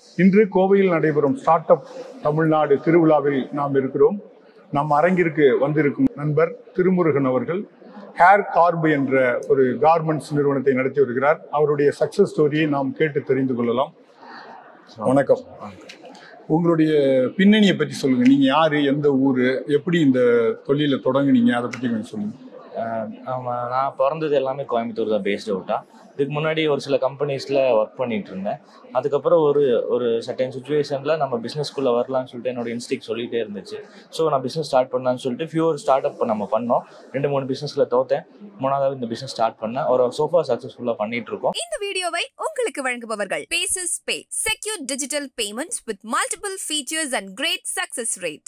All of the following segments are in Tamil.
இன்று கோவையில் நடைபெறும் ஸ்டார்ட் அப் தமிழ்நாடு திருவிழாவில் நாம் இருக்கிறோம் நம் அரங்கிற்கு வந்திருக்கும் நண்பர் திருமுருகன் அவர்கள் ஹேர் கார்பு என்ற ஒரு கார்மெண்ட்ஸ் நிறுவனத்தை நடத்தி வருகிறார் அவருடைய சக்சஸ் ஸ்டோரியை நாம் கேட்டு தெரிந்து கொள்ளலாம் வணக்கம் உங்களுடைய பின்னணியை பற்றி சொல்லுங்க நீங்க யாரு எந்த ஊரு எப்படி இந்த தொழிலை தொடங்குனீங்க அதை பற்றி கொஞ்சம் சொல்லுங்க ஆஹ் ஆமா நான் பிறந்தது எல்லாமே கோயம்புத்தூர் தான் பேஸ்ட் அவுட்டா இதுக்கு முன்னாடி ஒரு சில கம்பெனிஸில் ஒர்க் பண்ணிட்டு இருந்தேன் அதுக்கப்புறம் ஒரு ஒரு சர்டன் சுச்சுவேஷனில் நம்ம பிஸ்னஸ்க்குள்ளே வரலாம்னு சொல்லிட்டு என்னோட இன்ஸ்டிக் சொல்லிகிட்டே இருந்துச்சு ஸோ நான் பிஸ்னஸ் ஸ்டார்ட் பண்ணலான்னு சொல்லிட்டு ஃபியூர் ஸ்டார்ட் அப் நம்ம பண்ணோம் ரெண்டு மூணு பிஸ்னஸில் தோத்தேன் மூணாவது இந்த பிஸ்னஸ் ஸ்டார்ட் பண்ணேன் ஒரு சோஃபா சக்ஸஸ்ஃபுல்லாக பண்ணிட்டு இருக்கோம் இந்த வீடியோவை உங்களுக்கு வழங்குபவர்கள் Bases pay secure digital payments with multiple features and great success rate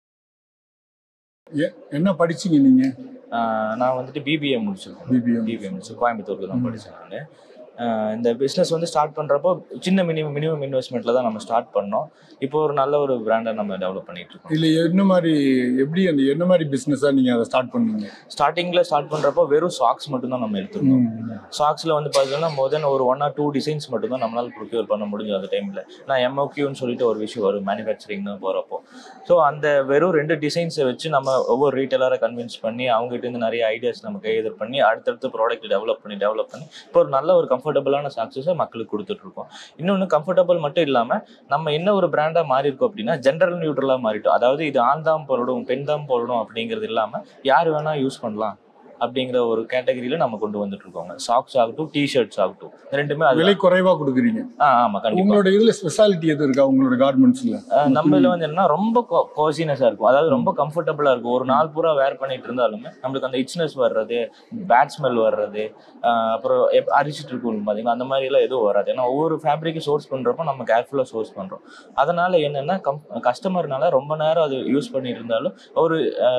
எ- என்ன படிச்சீங்க நீங்க ஆஹ் நான் வந்துட்டு பிபிஏ முடிச்சிருக்கேன் பிபிஎம் பிபிஏ முடிச்சு கோயம்புத்தூர்ல தான் படித்தேன் நான் இந்த பிஸ்னஸ் வந்து ஸ்டார்ட் பண்ணுறப்போ சின்ன மினிமம் மினிமம் இன்வெஸ்ட்மெண்ட்டில் தான் நம்ம ஸ்டார்ட் பண்ணோம் இப்போ ஒரு நல்ல ஒரு பிராண்டை நம்ம டெவலப் பண்ணிட்டு இருக்கோம் இதுல என்ன மாதிரி எப்படி அந்த என்ன மாதிரி பிசினஸா நீங்க அதை ஸ்டார்ட் பண்ணீங்க ஸ்டார்டிங்கில் ஸ்டார்ட் பண்ணுறப்போ வெறும் சாக்ஸ் மட்டும் தான் நம்ம எடுத்துருந்தோம் சாக்ஸில் வந்து பார்த்தீங்கன்னா மொதல் ஒரு ஒன் ஆர் டூ டிசைன்ஸ் மட்டும் தான் நம்மளால் ப்ரொக்யூர் பண்ண முடிஞ்சு அந்த டைமில் நான் எம்ஓக்யூன்னு சொல்லிட்டு ஒரு விஷயம் வரும் மேனுஃபேக்சரிங்னு போகிறப்போ ஸோ அந்த வெறும் ரெண்டு டிசைன்ஸை வச்சு நம்ம ஒவ்வொரு ரீட்டைலரை கன்வின்ஸ் பண்ணி அவங்ககிட்ட இருந்து நிறைய ஐடியாஸ் நம்ம கையெழுத்து பண்ணி அடுத்தடுத்து ப்ராடக்ட் டெவலப் பண்ணி டெவலப் பண்ணி இப்போ ஒரு நல்ல ஒரு கம்ஃபர்டபுளான சாக்ஸஸை மக்களுக்கு கொடுத்துட்ருக்கோம் இன்னொன்று கம்ஃபர்டபுள் மட்டும் இல்லாமல் நம்ம என்ன ஒரு பிராண்டாக மாறி இருக்கோம் அப்படின்னா ஜென்ரல் நியூட்ரலாக மாறிட்டோம் அதாவது இது ஆண் தான் போடணும் பெண் தான் போடணும் அப்படிங்கிறது இல்லாமல் யார் வேணால் யூஸ் பண்ணலாம் அப்படிங்கிற ஒரு கேட்டகரியில நம்ம கொண்டு வந்துட்டு இருக்கோங்க சாக்ஸ் ஆகட்டும் டிஷர்ட்ஸ் ஆகட்டும் இது ரெண்டுமே அது விலை குறைவா கொடுக்குறீங்க ஆ ஆமா கண்டிப்பா உங்களோட இதுல ஸ்பெஷாலிட்டி எது இருக்கா உங்களோட கார்மெண்ட்ஸ்ல அஹ் நம்ம இதுல வந்து என்னன்னா ரொம்ப கோசினஸா இருக்கும் அதாவது ரொம்ப கம்ஃபர்டபுளா இருக்கும் ஒரு நாள் பூரா வேர் பண்ணிட்டு இருந்தாலுமே நம்மளுக்கு அந்த இச்னஸ் வர்றது பேட் ஸ்மெல் வர்றது அஹ் அப்புறம் எப்- அரிச்சிட்டு இருக்கும் பாத்தீங்கன்னா அந்த மாதிரி எல்லாம் எதுவும் வராது ஏன்னா ஒவ்வொரு ஃபேப்ரிக்கு சோர்ஸ் பண்றப்போ நம்ம கேர்ஃபுல்லா சோர்ஸ் பண்றோம் அதனால என்னன்னா கம் கஸ்டமர்னால ரொம்ப நேரம் அது யூஸ் பண்ணிட்டு இருந்தாலும் ஒரு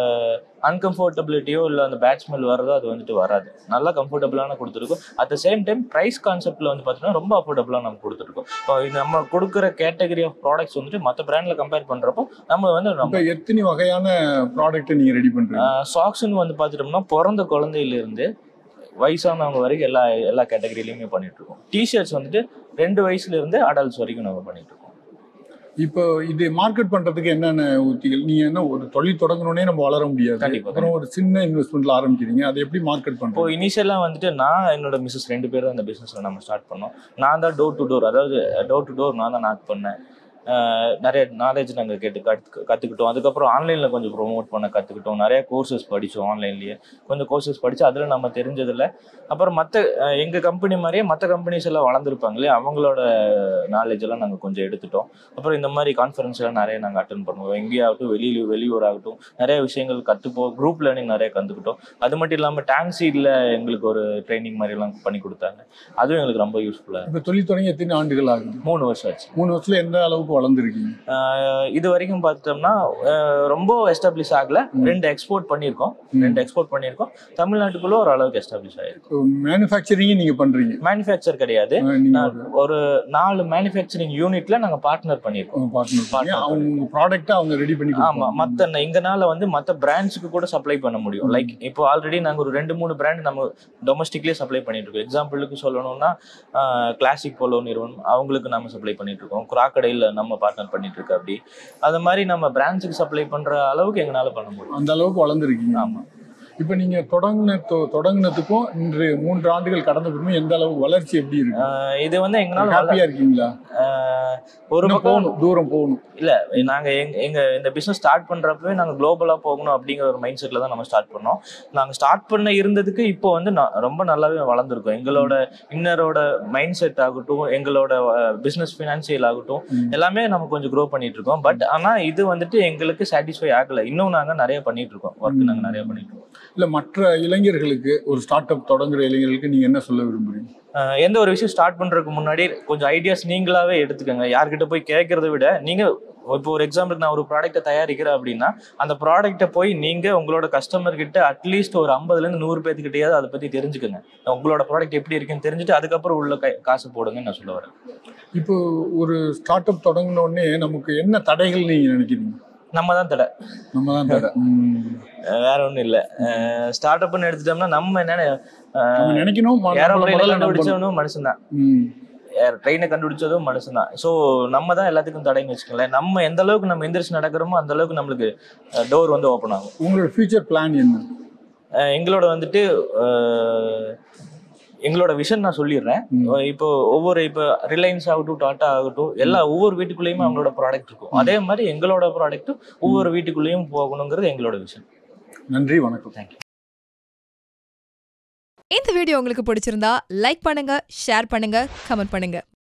அன்கம்ஃபர்டபிலிட்டியோ இல்லை அந்த பேட் ஸ்மெல் வர்றதோ அது வந்துட்டு வராது நல்லா கம்ஃபர்டபுளான கொடுத்துருக்கோம் at the same time price கான்செப்ட்ல வந்து பார்த்தீங்கன்னா ரொம்ப அஃபோர்டபுளாக நம்ம கொடுத்துருக்கோம் இப்போ இது நம்ம கொடுக்குற கேட்டகரி ஆஃப் ப்ராடக்ட்ஸ் வந்துட்டு மற்ற பிராண்டில் கம்பேர் பண்ணுறப்போ நம்ம வந்து இப்ப நம்ம எத்தனை வகையான ப்ராடக்ட் நீங்க ரெடி பண்றீங்க சாக்ஸ்ன்னு வந்து பார்த்துட்டோம்னா பிறந்த குழந்தையிலிருந்து வயசானவங்க வரைக்கும் எல்லா எல்லா கேட்டகரியிலையுமே பண்ணிட்டு இருக்கோம் டிஷர்ட்ஸ் வந்துட்டு ரெண்டு வயசுல இருந்து அடல்ட்ஸ் வரைக்கும் நம்ம பண்ணிட்டு இருக்கோம் இப்போ இது மார்க்கெட் பண்றதுக்கு என்னென்ன உத்திகள் நீங்க என்ன ஒரு தொழில் தொடங்கணும்னே நம்ம வளர முடியாது கண்டிப்பா, அப்புறம் ஒரு சின்ன இன்வெஸ்ட்மெண்ட்ல ஆரம்பிக்கிறீங்க அதை எப்படி மார்க்கெட் இப்போ பண்றோம் இனிஷியலாக வந்துட்டு நான் என்னோட மிஸ்ஸஸ் ரெண்டு பேரும் அந்த பிஸ்னஸில் நம்ம ஸ்டார்ட் பண்ணோம் நான் தான் டோர் டு டோர் அதாவது டோர் டு டோர் நான் தான் நாக் பண்ணேன் அஹ் நிறைய நாலேஜ் நாங்கள் கேட்டு கற்று கற்றுக்கிட்டோம் அதுக்கப்புறம் ஆன்லைனில் கொஞ்சம் ப்ரோமோட் பண்ண கற்றுக்கிட்டோம் நிறைய கோர்சஸ் படித்தோம் ஆன்லைன்லேயே கொஞ்சம் கோர்சஸ் படித்து அதில் நம்ம தெரிஞ்சதில்ல அப்புறம் மற்ற எங்கள் கம்பெனி மாதிரியே மற்ற கம்பெனிஸ் எல்லாம் வளர்ந்துருப்பாங்க இல்லையா அவங்களோட நாலேஜ் எல்லாம் நாங்கள் கொஞ்சம் எடுத்துட்டோம் அப்புறம் இந்த மாதிரி கான்ஃபரன்ஸ் எல்லாம் நிறைய நாங்கள் அட்டன் பண்ணுவோம் எங்கேயாகட்டும் வெளியில் வெளியூர் ஆகட்டும் நிறைய விஷயங்கள் கற்றுப்போம் குரூப் லேர்னிங் நிறைய கற்றுக்கிட்டோம் அது மட்டும் இல்லாமல் டான்சீடில் எங்களுக்கு ஒரு ட்ரைனிங் மாதிரிலாம் பண்ணி கொடுத்தாங்க அதுவும் எங்களுக்கு ரொம்ப யூஸ்ஃபுல்லாக இப்ப தொழில் தொடங்கி எத்தனை ஆண்டுகள் ஆகுது மூணு வருஷம் ஆச்சு மூணு வருஷத்துல எந்த அளவுக்கு வளர்ந்துருக்கீங்க ஆஹ் இது வரைக்கும் பார்த்தோம்னா ஆஹ் ரொம்ப எஸ்டாப்ளிஷ் ஆகல ம். ரெண்டு எக்ஸ்போர்ட் பண்ணியிருக்கோம் ம். ரெண்டு எக்ஸ்போர்ட் பண்ணியிருக்கோம் தமிழ்நாட்டுக்குள்ள ஒரு அளவுக்கு எஸ்டாப்ளிஷ் ஆயிருக்கு மேனுஃபேக்சரிங் நீங்க பண்றீங்க மேனுஃபேக்சர் கிடையாது அஹ் நீங்க நான் ஒரு நாலு மேனுஃபேக்சரிங் யூனிட்ல நாங்க பார்ட்னர் பண்ணியிருக்கோம் பார்ட்னர் Partner அவங்க ப்ராடக்ட்டை அவங்க ரெடி பண்ணி ஆமா கொடுப்பாங்க. மத்த எங்கனால வந்து மத்த பிராண்ட்ஸ்க்கு கூட சப்ளை பண்ண முடியும் லைக் இப்போ ஆல்ரெடி நாங்க ஒரு ரெண்டு மூணு பிராண்ட் நம்ம டொமஸ்டிக்லேயே சப்ளை பண்ணிட்டு இருக்கோம் எக்ஸாம்பிளுக்கு சொல்லணும்னா கிளாசிக் போலோ நிறுவனம் அவங்களுக்கு நம்ம சப்ளை பண்ணிட்டு இருக்கோம் குராக்கடையில் நம்ம பார்ட்னர் பண்ணிட்டு இருக்கோம் அப்படி அது மாதிரி நம்ம பிராண்ட்ஸுக்கு சப்ளை பண்ற அளவுக்கு எங்கனால பண்ண முடியும் அந்த அளவுக்கு வளர்ந்துருக்கீங்க ஆமா இப்ப நீங்க தொடங்கின தொ- தொடங்குனதுக்கும் இன்று மூன்று ஆண்டுகள் கடந்த பிறகும் எந்த அளவுக்கு வளர்ச்சி எப்படி இருக்கு ஆஹ் இது வந்து எங்கனால வள- ஹாப்பியா இருக்கீங்களா ஆஹ் ஒரு இன்னும் பக்கம் போகணும் தூரம் போகணும் இல்ல நாங்க எங்க எங்க இந்த பிசினஸ் ஸ்டார்ட் பண்றப்பவே நாங்க குளோபலா போகணும் அப்படிங்கிற ஒரு மைண்ட் செட்ல தான் நம்ம ஸ்டார்ட் பண்ணோம் நாங்க ஸ்டார்ட் பண்ண இருந்ததுக்கு இப்போ வந்து ந- ரொம்ப நல்லாவே வளர்ந்துருக்கோம் எங்களோட இன்னரோட மைண்ட் செட் ஆகட்டும் எங்களோட பிசினஸ் ஃபினான்சியல் ஆகட்டும் ம். எல்லாமே நம்ம கொஞ்சம் க்ரோ பண்ணிட்டு இருக்கோம் பட் ஆனா இது வந்துட்டு எங்களுக்கு சாட்டிஸ்ஃபை ஆகல இன்னும் நாங்க நிறைய பண்ணிட்டு இருக்கோம் ஒர்க் ம். நாங்க நிறைய பண்ணிட்டு இருக்கோம் இல்ல மற்ற இளைஞர்களுக்கு ஒரு ஸ்டார்ட் அப் தொடங்குற இளைஞர்களுக்கு நீங்க என்ன சொல்ல விரும்புறீங்க ஆஹ் எந்த ஒரு விஷயம் ஸ்டார்ட் பண்றதுக்கு முன்னாடி கொஞ்சம் ஐடியாஸ் நீங்களாவே எடுத்துக்கோங்க யார்கிட்ட போய் கேட்கறத விட நீங்க இப்போ ஒரு எக்ஸாம்பிளுக்கு நான் ஒரு ப்ராடக்ட்டை தயாரிக்கிறேன் அப்படின்னா அந்த ப்ராடக்ட்டை போய் நீங்க உங்களோட கஸ்டமர் கிட்ட அட்லீஸ்ட் ஒரு ஐம்பதுல இருந்து நூறு பேத்துக்கிட்டயாவது அதை பத்தி தெரிஞ்சுக்கோங்க உங்களோட ப்ராடக்ட் எப்படி இருக்குன்னு தெரிஞ்சுட்டு அதுக்கப்புறம் உள்ள கை- காசு போடுங்கன்னு நான் சொல்ல வரேன் இப்போ ஒரு ஸ்டார்ட் அப் தொடங்கின உடனே நமக்கு என்ன தடைகள் நீங்க நினைக்கிறீங்க நம்ம தான் தடை நம்ம தான் தடை ம். அஹ் வேற ஒண்ணும் இல்ல ஸ்டார்ட் அப்னு எடுத்துட்டோம்னா நம்ம என்ன நம்ம நினைக்கணும் ம- நம்மள ஏரோப்ளைன் முதல்ல நம்ம கண்டுபிடிச்சவனும் மனுஷன் தான் ம். ட்ரெயினை கண்டுபிடிச்சதும் மனுஷன் தான் ஸோ நம்ம தான் எல்லாத்துக்கும் தடைன்னு வச்சுக்கோங்களேன் நம்ம எந்த அளவுக்கு நம்ம எந்திரிச்சு நடக்கிறோமோ அந்த அளவுக்கு நம்மளுக்கு டோர் வந்து ஓப்பன் ஆகும் உங்களோட ஃபியூச்சர் பிளான் என்ன அஹ் எங்களோட வந்துட்டு அஹ், எங்களோட விஷன் நான் சொல்லிடுறேன் ம். இப்போ ஒவ்வொரு இப்போ ரிலையன்ஸ் ஆகட்டும் டாட்டா ஆகட்டும் எல்லா ஒவ்வொரு வீட்டுக்குள்ளேயுமே அவங்களோட ப்ராடக்ட் இருக்கும் அதே மாதிரி எங்களோட ப்ராடக்ட்டும் ஒவ்வொரு வீட்டுக்குள்ளேயும் போகணுங்கிறது எங்களோட விஷன் நன்றி வணக்கம் தேங்க்யூ இந்த வீடியோ உங்களுக்கு பிடிச்சிருந்தா லைக் பண்ணுங்க ஷேர் பண்ணுங்க கமெண்ட் பண்ணுங்க